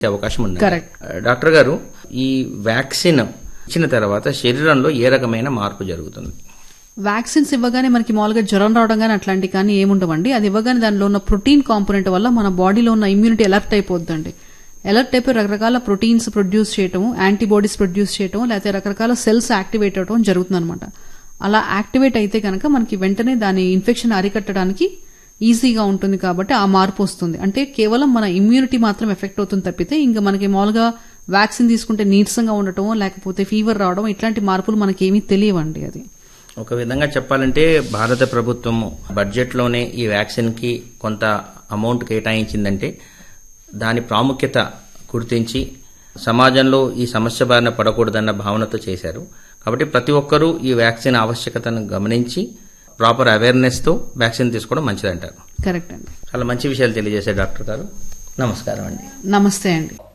అవకాశం ఉంది Correct. Doctor గారు ఈ వ్యాక్సిన్ ఇచ్చిన తర్వాత శరీరంలో ఏ రకమైన మార్పు జరుగుతుంది వ్యాక్సిన్స్ ఇవ్వగానే మనకి మామూలుగా జ్వరం రావడం కానీ అట్లాంటివి కానీ ఏముండవండి అది ఇవ్వగానే దానిలో ఉన్న ప్రోటీన్ కాంపోనెంట్ వల్ల మన బాడీలో ఉన్న ఇమ్యూనిటీ అలర్ట్ అయిపోద్దండి అలర్ట్ అయిపోయి రకరకాల ప్రోటీన్స్ ప్రొడ్యూస్ చేయటం యాంటీబాడీస్ ప్రొడ్యూస్ చేయటం లేకపోతే రకరకాల సెల్స్ యాక్టివేట్ అవడం జరుగుతుంది అనమాట అలా యాక్టివేట్ అయితే కనుక మనకి వెంటనే దాని ఇన్ఫెక్షన్ అరికట్టడానికి ఈజీగా ఉంటుంది కాబట్టి ఆ మార్పు వస్తుంది అంటే కేవలం మన ఇమ్యూనిటీ మాత్రం ఎఫెక్ట్ అవుతుంది తప్పితే ఇంకా మనకి మామూలుగా వ్యాక్సిన్ తీసుకుంటే నీరసంగా ఉండటం లేకపోతే ఫీవర్ రావడం ఇట్లాంటి మార్పులు మనకి ఏమీ తెలియవండి అది ఒక విధంగా చెప్పాలంటే భారత ప్రభుత్వం బడ్జెట్లోనే ఈ వ్యాక్సిన్కి కొంత అమౌంట్ కేటాయించిందంటే దాని ప్రాముఖ్యత గుర్తించి సమాజంలో ఈ సమస్య బారిన పడకూడదన్న భావనతో చేశారు కాబట్టి ప్రతి ఒక్కరూ ఈ వ్యాక్సిన్ ఆవశ్యకతను గమనించి ప్రాపర్ అవేర్నెస్తో వ్యాక్సిన్ తీసుకోవడం మంచిదంటారు కరెక్ట్ అండి చాలా మంచి విషయాలు తెలియజేశారు డాక్టర్ గారు నమస్కారం అండి నమస్తే అండి